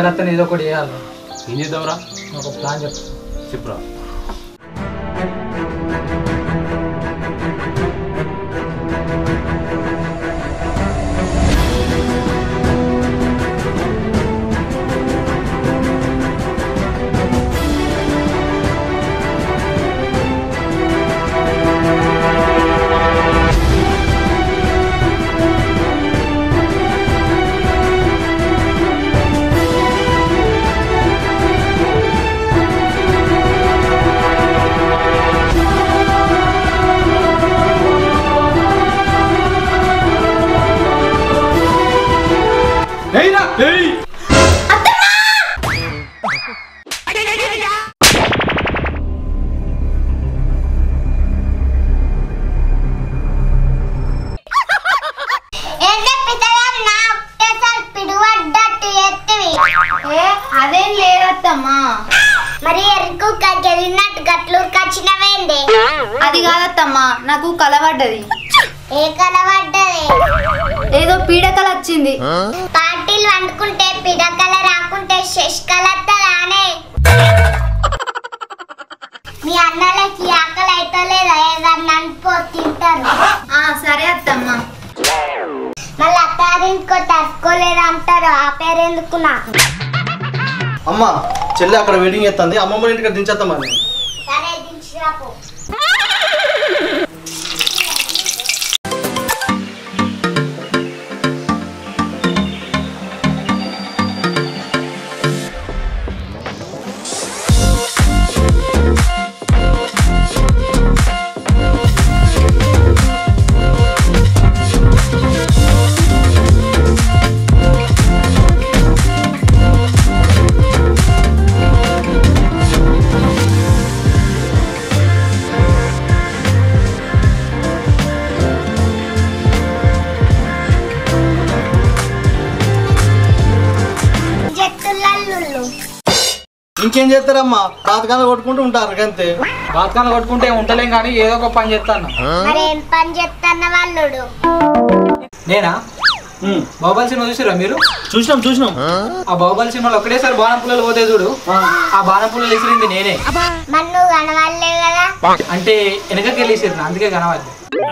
పైసలు వస్తే ఏదో ఒకటి చేయాలి ఏం చేద్దాంరా ఒక ప్లాన్ చెప్పు చెప్పురా ఏంటే పితగాడు నా ఒక్కసారి పిడువడ్డట్టు ఎత్తివి ఏ అదేం లేదత్తమ్మా మరి ఎరుకు కగిలినట్టు గట్లు కచ్చినవేంది అది కాదత్తమ్మా నాకు కలవడ్డది ఏ కలవడ్డది ఏదో పీడకల వచ్చింది పార్టీలు వండుకుంటే పిడకల రాకుంటే శశికలత్తలానే మీ అన్నలకి ఆకలి అయితే లేదా ఏదన్నా అనుకో తింటారు ఆ సరే అత్తమ్మా మళ్ళీ అత్తారింటికో తట్టుకోలేదు అంటారు ఆ పేరు ఎందుకు నాకు అమ్మ చెల్లి అక్కడ వెయిటింగ్ చేస్తుంది అమ్మమ్మ ఇంటికి దించేస్తామని సరే దించిరాపో జట్టులల్లుళ్ళు ఇంకేం చేస్తారమ్మా పాతకాల కొట్టుకుంటూ ఉంటారు అంతే బాత్కాలు కొట్టుకుంటే ఉండలేం కానీ ఏదో ఒక పని చేస్తాను మరి ఏం పని చేస్తున్న వాళ్ళుడు నేనా బాహుబలి సినిమా చూసారా మీరు చూసినాం చూసినాం ఆ బాహుబలి సినిమాలో ఒకటేసారి బాణం పుల్లలు పోతే చూడు ఆ బాణం పుల్లలు విసిరింది నేనే మరి నువ్వు కనవాళ్ళే కదా అంటే వెనకకి వెళ్ళి విసిరిన అందుకే కనవాలి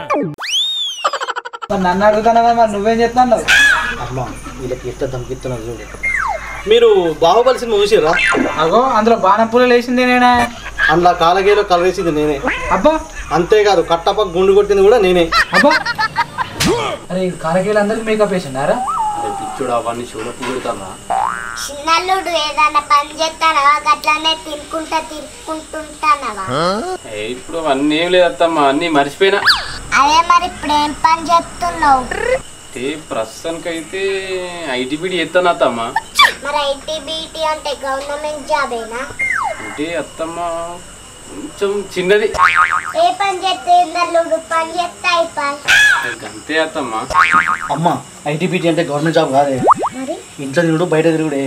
మరి నన్ను అడుగుతానా మరి నువ్వేం చెప్తాను అమ్మా వీళ్ళకి ఎట్ట దమ్కిస్తున్నారు చూడు మీరు బాహుబలి సినిమా చూసిరా అగో అందులో బాణం పుల్లలు వేసింది నేనే అందులో కాలగేలో కలవేసింది నేనే అబ్బా అంతేకాదు కట్టప్ప గుండు కొట్టింది కూడా నేనే అబ్బా అరే కారకీలు అందరికి మేకప్ వేసిండారా అరే పిచ్చుడు అవన్నీ చూడపు పెడతారా చిన్నల్లుడు ఏదన్నా పని చేస్తానవా గట్లనే తినుకుంటా తిరుక్కుంటుంటానవా ఏ ఇప్పుడు అవన్నీ ఏం లేదు అత్తమ్మా అన్నీ మర్చిపోయినా అదే మరి ఇప్పుడు ఏం పని చేస్తున్నావు ఏ ప్రస్తుతానికైతే ఐటీ బీడీ ఎత్తాను అత్తమ్మా మరి ఐటీ బీటీ అంటే గవర్నమెంట్ జాబేనా అంటే అత్తమ్మ కొంచెం చిన్నది ఏ పని చేస్తే ఇందల్లుడు పని చేస్తే అయిపోయి అంతే అత్తమ్మా అమ్మ ఐటీపీటీ అంటే గవర్నమెంట్ జాబ్ కాదే మరి ఇంట్లో తిరుగుడు బయట తిరుగుడే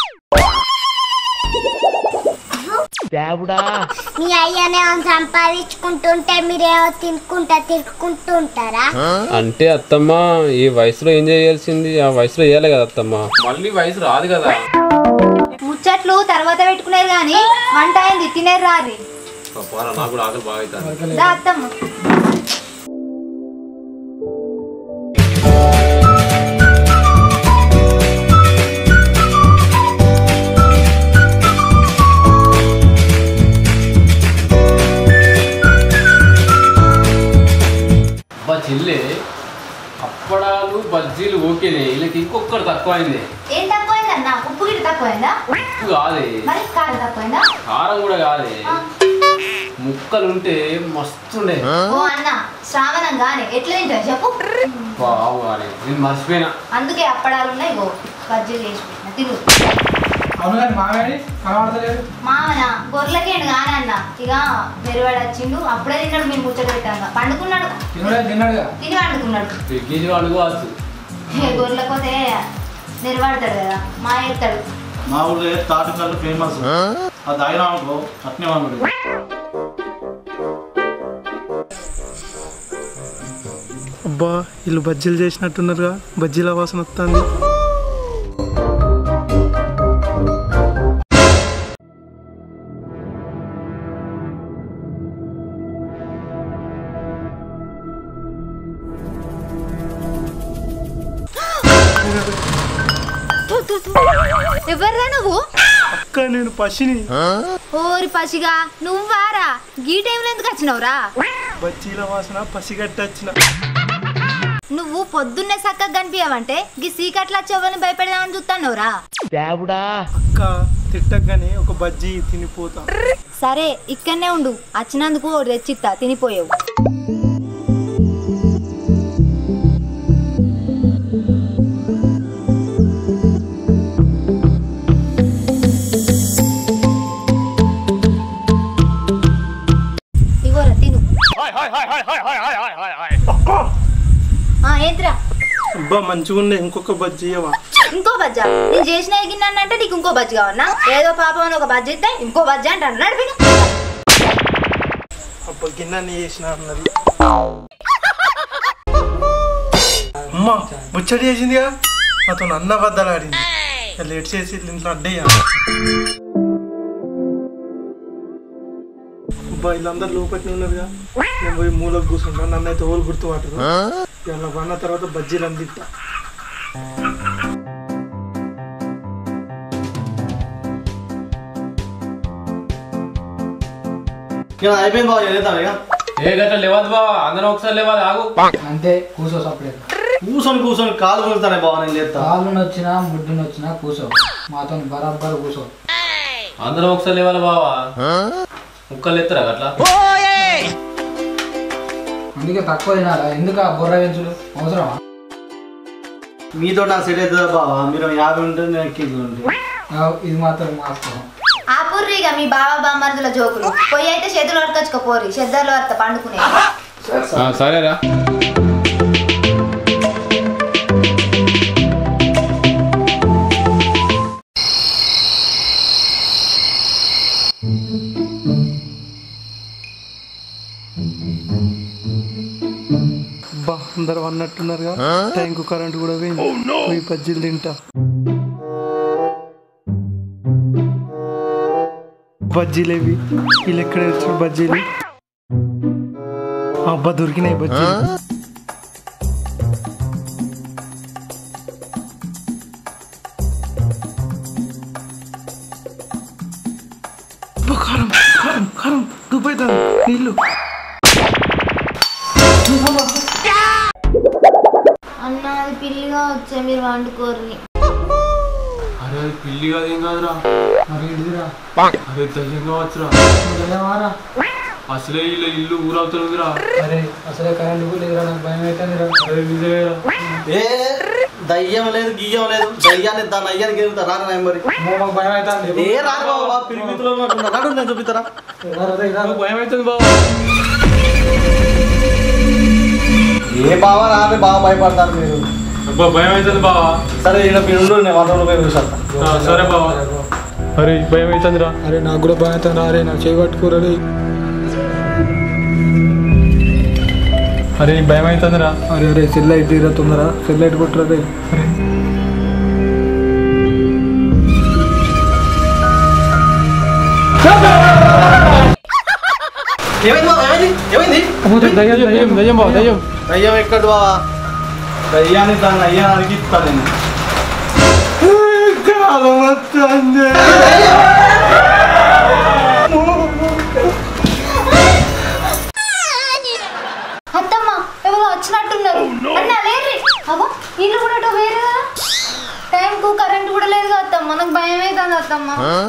మీ అయ్యనేమో సంపాదించుకుంటుంటే మీరేమో తినుకుంటా తిరుక్కుంటూ ఉంటారా అంటే అత్తమ్మ ఈ వయసులో ఏం చేయాల్సింది ఆ వయసులో చేయాలి కదా అత్తమ్మ మళ్ళీ వయసు రాదు కదా ముచ్చట్లు తర్వాత పెట్టుకునేది కానీ వంట అయింది తినేది రారి నాకు కూడా ఆకలి బాగా అవుతుంది దా అత్తమ్మ అబ్బా చెల్లె అప్పడాలు బజ్జీలు ఓకేనే వీళ్ళకి ఇంకొకటి తక్కువైంది ఏం తక్కువైందన్న ఉప్పు గిట్ట తక్కువైందా ఉప్పు కాదే మరి కారం తక్కువైందా కారం కూడా కాదే ముక్కలు ఉంటే మస్తుండే ఓ అన్న శ్రావణం గానే ఎట్లా తింటావు చెప్పు బావు కానీ నేను మర్చిపోయినా అందుకే అప్పడాలు ఉన్నాయి గో బజ్జీలు చేసి పెట్టిన తిను అవును కానీ మావేడి కనబడతలేదు మామన గొర్రెలకేండు గానే అన్న ఇక మెరువాడు వచ్చిండు అప్పుడే తిన్నాడు మేము ముచ్చట పెట్టాక పండుకున్నాడు తినడే తిన్నాడుగా తిని వండుకున్నాడు స్విగ్గీలో అడుగువచ్చు గొర్రెలకోతే నెరవాడతాడు కదా మా ఎత్తాడు మా ఊళ్ళో తాటకాలు ఫేమస్ అది అయినా అనుకో అట్నే వాళ్ళు అబ్బా వీళ్ళు బజ్జీలు చేసినట్టున్నారుగా బజ్జీల వాసన వస్తుంది ఎవర్రా నువ్వు అక్క నేను పసిని ఓరి పసిగా నువ్వారా గీ టైంలో ఎందుకు వచ్చినావురా బజ్జీల వాసన పసిగట్టి వచ్చిన నువ్వు పొద్దున్నే చక్కగా కనిపించవంటే గీ సీకట్ల చెవుని భయపెడదామని చూస్తానురా అక్క తిట్టగానే ఒక బజ్జీ తినిపోతా సరే ఇక్కడనే ఉండు వచ్చినందుకు ఓ తెచ్చిత్తా తినిపోయావు ఇగోరా తిను ఆ, ఏంట్రా అబ్బా మంచిగా ఉండే ఇంకొక బజ్జీ ఇవ్వవా? ఇంకో బజ్జా నేను చేసిన ఎగిన్నానంటే నీకు ఇంకో బజ్జి కావన్నా ఏదో పాపం అని ఒక బజ్జి ఇస్తే ఇంకో బజ్జి అంటాను నడిపి అబ్బా గిన్నె చేసిన అన్నది అమ్మ ముచ్చడి చేసిందిగా నాతో అన్న బద్దలు ఆడింది ఇక లేట్ చేసి ఇంట్లో అడ్డయ్యా అబ్బా వీళ్ళందరూ లోపలికి ఉన్నారుగా నేను పోయి మూలకు కూర్చుంటా నన్ను అయితే ఓలు గుర్తుపట్టరు ఇలా పడిన తర్వాత బజ్జీలు అందిస్తా ఇక అయిపోయింది బావ చేద్దాం ఇక ఏ గట్ల లేవద్దు బావా అందరం ఒకసారి లేవాలి ఆగు అంతే కూసో సపరేట్ కూర్చొని కూర్చొని కాలు కొలుతానే బావ నేను లేస్తా కాళ్ళు వచ్చినా ముడ్డుని వచ్చినా కూసో మాతో బరాబర్ కూసో అందరం ఒకసారి లేవాలి బావా ముక్కలు ఎత్తరా గట్ల అందుకే తక్కువ తినాలా ఎందుకు ఆ బుర్ర పెంచుడు అవసరమా మీతో నాకు సెట్ అవుతుందా బావ మీరు యాభై ఉంటుంది నేను కేజీలు ఉంటాయి ఆ, ఇది మాత్రం మాస్తం ఆ పుర్రిగా మీ బావ బామ్మర్దుల జోకులు పొయ్యి అయితే చేతులు పట్టుకొచ్చుకోపోరి చెద్దర్లో వస్త పండుకునే ఆ, సరేరా అబ్బా అందరు అన్నట్టున్నారుగా టైంకు కరెంట్ కూడా పోయింది పోయి బజ్జీలు తింటా బజ్జీలు ఇవి వీళ్ళు ఎక్కడ తెచ్చారు బజ్జీలు అబ్బా దొరికినాయి బజ్జీలు అబ్బా, కారం కారం కారం దుబ్బైతాను నీళ్ళు అన్న అది పిల్లిగా వచ్చే మీరు వండుకోర్రి అరే అది పిల్లి కాదు ఏం కాదురా మరి ఇదిరా అరే దయ్యంగా వచ్చురా ఏమారా అసలే ఇల్లు ఇల్లు ఊరవుతుందిరా అరే అసలే కరెంట్ కూడా లేదురా నాకు భయం అవుతుందిరా అరే నిజమేరా ఏ దయ్యం లేదు గియ్యం లేదు దయ్యాన్ని దాని అయ్యానికి ఎదుగుతా రాను నేను మరి అమ్మో, మాకు భయం అవుతుంది ఏ రాను బావ పిరిమితులో ఉన్నట్టున్నా. రాడు నేను చూపిస్తారా భయం అవుతుంది బావా ఏ బావ రాని బావ భయపడతారు మీరు అబ్బా భయం అవుతుంది బావా సరే ఈయన మీరు ఉండు, నేను వంద రూపాయలు చూసేస్తా ఆ, సరే బావా అరే భయం అవుతుందిరా అరే నాకు కూడా భయం అవుతుంది అరే నాకు చేయబట్టుకోరడి అరే భయం అవుతుందిరా అరే అరే సెల్ లైట్ తీరా తొందర సెల్ లైట్ కొట్టరా రే ఏమైంది బావ ఏమైంది ఏమైంది దయ్యం దయ్యం దయ్యం బావ దయ్యం దయ్యం ఎక్కడ బావ దయ్యాన్ని దాన్ని అయ్యానికి ఇస్తాను నేను అత్తమ్మ ఎవరో వచ్చినట్టున్నారు అన్న లేర్రి అవ్వ ఇల్లు కూడా అటు వేరు కదా టైంకు కరెంట్ కూడా లేదు కదా అత్తమ్మ నాకు భయం అవుతుంది అత్తమ్మ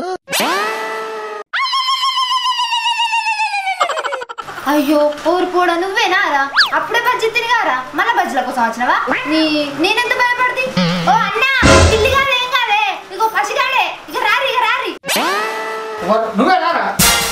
అయ్యో ఊరు కూడా నువ్వేనారా అప్పుడే బజ్జి తిరిగారా మన బజ్జీల కోసం వచ్చినవా నీ నేనెంత భయపడి ఓ అన్నా ఇల్లు కాదు ఏం కాదే ఇగో పసిగాడే ఇక రారి ఇక రారి నువ్వే రారా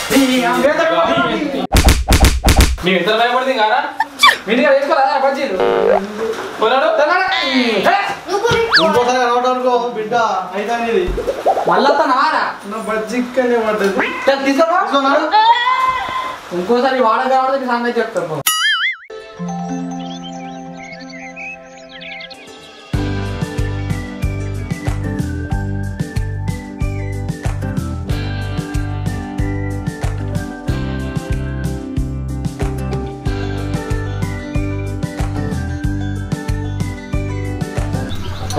మేము ఎంత భయపడింది కారా మీటిగా వేసుకోరా బజ్జీలు కొన్నాడు నువ్వు కూరి. ఇంకోసారి కనబడ్డా అనుకో బిడ్డ అయితే అనేది మళ్ళా నారా నా బజ్జీ ఇక్కడనే పడ్డది తీసుకోరా తీసుకున్నాడు ఇంకోసారి వాడగా వాడితే సంగతి చెప్తాను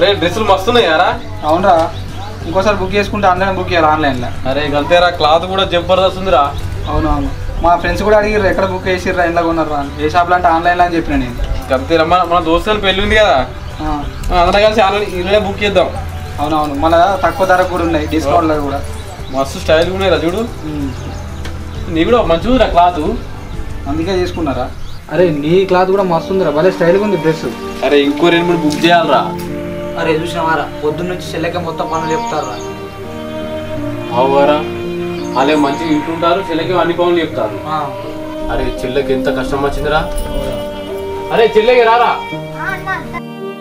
అరే డ్రెస్సులు మస్తున్నాయి యారా అవునరా ఇంకోసారి బుక్ చేసుకుంటే ఆన్లైన్ బుక్ చేయాలి ఆన్లైన్లో అరే గంతేరా క్లాత్ కూడా జబర్దస్త్ ఉందిరా అవును అవును మా ఫ్రెండ్స్ కూడా అడిగిర్రు ఎక్కడ బుక్ చేసిర్రా ఇంట్లో కొన్నారా అని. ఏ షాప్లో అంటే ఆన్లైన్లో అని చెప్పిన నేను గంతేరా మన మన దోస్తులు పెళ్ళి ఉంది కదా ఆ, ఆ, అందరం కలిసి ఆన్లైన్ ఇళ్ళనే బుక్ చేద్దాం అవునవును మళ్ళీ తక్కువ ధర కూడా ఉన్నాయి డిస్కౌంట్లో కూడా మస్తు స్టైల్ ఉన్నాయిరా చూడు ఉమ్. నీ కూడా మంచిగా ఉందిరా క్లాత్ అందుకే తీసుకున్నారా అరే నీ క్లాత్ కూడా మస్తు ఉందిరా భలే స్టైల్గా ఉంది డ్రెస్ అరే ఇంకో రెండు మూడు బుక్ చేయాలరా అరే చూసినావారా పొద్దున్న నుంచి చెల్లెక మొత్తం పనులు చెప్తారా అవురా వాళ్ళే మంచిగా ఇంటుంటారు చెల్లెకి అన్ని పనులు చెప్తారు అరే చెల్లెకి ఎంత కష్టం వచ్చిందిరా అరే చెల్లెకి రారా ఆ, అన్న అత్త.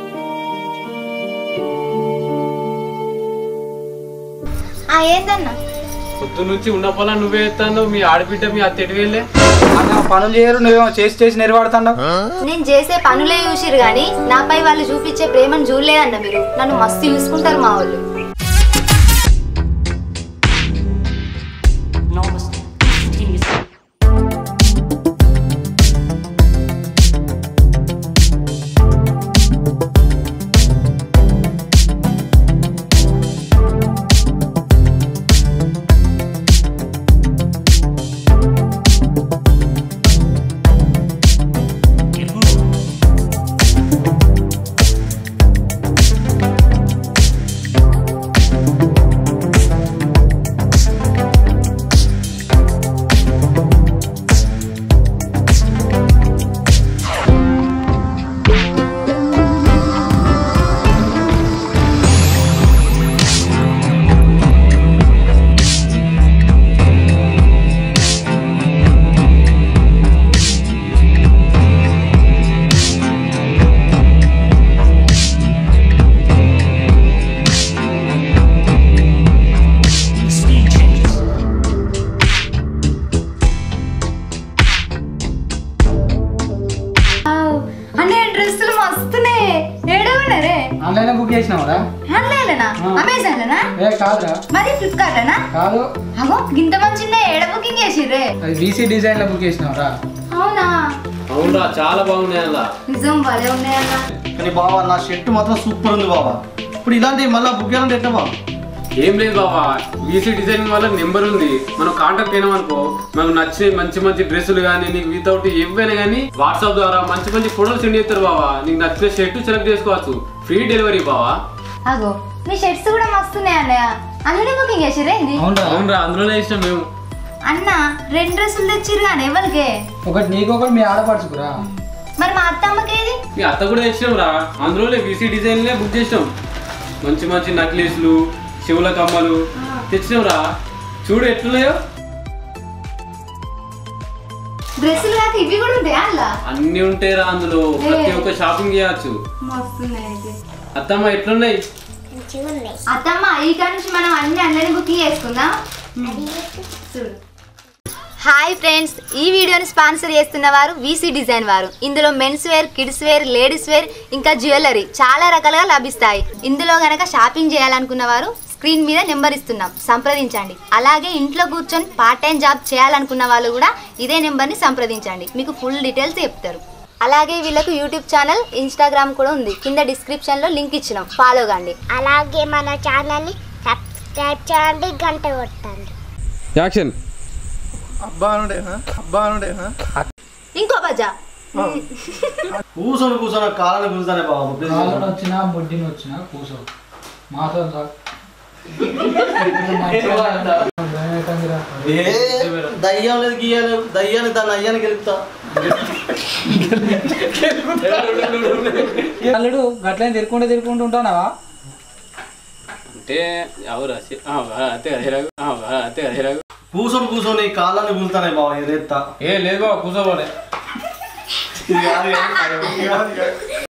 ఆ, ఏందన్న పొద్దు నుంచి ఉన్న పొలం నువ్వే ఎత్తాను మీ ఆడబిడ్డ మీ అత్త ఎటు వెళ్ళే అన్న పనులు చేయరు నువ్వేమో చేసి చేసి నెరవాడుతున్నావు నేను చేసే పనులే చూసిరు గాని నాపై వాళ్ళు చూపించే ప్రేమను చూడలేదన్న మీరు నన్ను మస్తు చూసుకుంటారు మా వాళ్ళు అనే డ్రెస్సులు మస్తునే ఏడవనరే ఆన్లైన్లో బుక్ చేసినావురా ఆన్లైన్లోనా అమెజాన్లోనా ఏ కాదురా మరి ఫ్లిప్కార్ట్లోనా కాదు అగో గింత మంచిదే ఏడ బుకింగ్ చేసిర్రే అది వీసీ డిజైన్లో బుక్ చేసినావురా అవునా అవునరా చాలా బాగున్నాయి అలా నిజం భలే ఉన్నాయన్న కానీ బావా నా షర్ట్ మాత్రం సూపర్ ఉంది బావా ఇప్పుడు ఇలాంటివి మళ్ళీ బుక్ చేయాలంటే ఎట్లా బావ ఏం లేదు బాబా వీసీ డిజైనింగ్ వల్ల నెంబర్ ఉంది మనం కాంటాక్ట్ అయినాం అనుకో మనకు నచ్చే మంచి మంచి డ్రెస్సులు కానీ నీకు వితౌట్ ఏవైనా కానీ వాట్సాప్ ద్వారా మంచి మంచి ఫోటోలు సెండ్ చేస్తారు బాబా నీకు నచ్చిన షర్ట్ సెలెక్ట్ చేసుకోవచ్చు ఫ్రీ డెలివరీ బావా అగో మీ షర్ట్స్ కూడా మస్తున్నాయి అన్నయ్య అందులోనే బుకింగ్ చేసిర్రే ఏంది అవునరా అవునరా అందులోనే ఇష్టం మేము అన్న రెండు డ్రెస్సులు తెచ్చిర్రు కానీ ఎవరికే ఒకటి నీకు ఒకటి మీ ఆడపడుచుకురా మరి మా అత్తమ్మకి ఏది మీ అత్త కూడా తెచ్చినాం రా అందులోనే వీసీ డిజైన్లే బుక్ చేసినాం మంచి మంచి నక్లీస్లు శివుల కమ్మలు తెచ్చినాం రా చూడు ఎట్లున్నాయో డ్రెస్సులు కాక ఇవి కూడా ఉంటాయా అలా అన్ని ఉంటాయి రా అందులో ప్రతి ఒక్క షాపింగ్ చేయొచ్చు మస్తున్నాయి అయితే అత్తమ్మ ఎట్లున్నాయి మంచిగా ఉన్నాయి అత్తమ్మ ఈ కాడ నుంచి మనం అన్ని అందరినీ బుకింగ్ చేసుకుందాం చూడు హాయ్ ఫ్రెండ్స్ ఈ వీడియోని స్పాన్సర్ చేస్తున్న వారు వీసీ డిజైన్ వారు ఇందులో mens wear kids wear ladies wear ఇంకా జ్యువెలరీ చాలా రకాలుగా లభిస్తాయి ఇందులో గనక షాపింగ్ చేయాలనుకున్న వారు స్క్రీన్ మీద నెంబర్ ఇస్తున్నాం సంప్రదించండి అలాగే ఇంట్లో కూర్చొని పార్ట్ టైం జాబ్ చేయాలనుకున్న వాళ్ళు కూడా ఇదే నెంబర్ని సంప్రదించండి మీకు ఫుల్ డీటెయిల్స్ చెప్తారు అలాగే వీళ్ళకు యూట్యూబ్ ఛానల్ ఇన్స్టాగ్రామ్ కూడా ఉంది కింద డిస్క్రిప్షన్లో లింక్ ఇచ్చినాం ఫాలో కండి అలాగే మన ఛానల్ని సబ్స్క్రైబ్ చేయండి గంట కొట్టండి యాక్షన్ అబ్బా అనుడేనా అబ్బా అనుడేనా ఇంకో బజా కూర్చొని కూర్చొని కాలని కూర్చొని బావ కాళ్ళని వచ్చినా బొడ్డిని వచ్చినా కూసో మాతో రా. భయమవుతుందిరా. ఏ దయ్యం లేదు గీయలేదు దయ్యాన్ని దాన్ని అయ్యాన్ని గెలుపుతా అల్లుడు గట్లనే తిరుక్కుంటూ తిరుక్కుంటూ ఉంటానావా అంటే ఎవరు అంతే అంతే కూర్చొని కూర్చొని కాళ్ళని కూర్చుతానే బావ ఎరేత్తా ఏ లేదు బాబు కూర్చోబోలే ఇది కాదు కానీ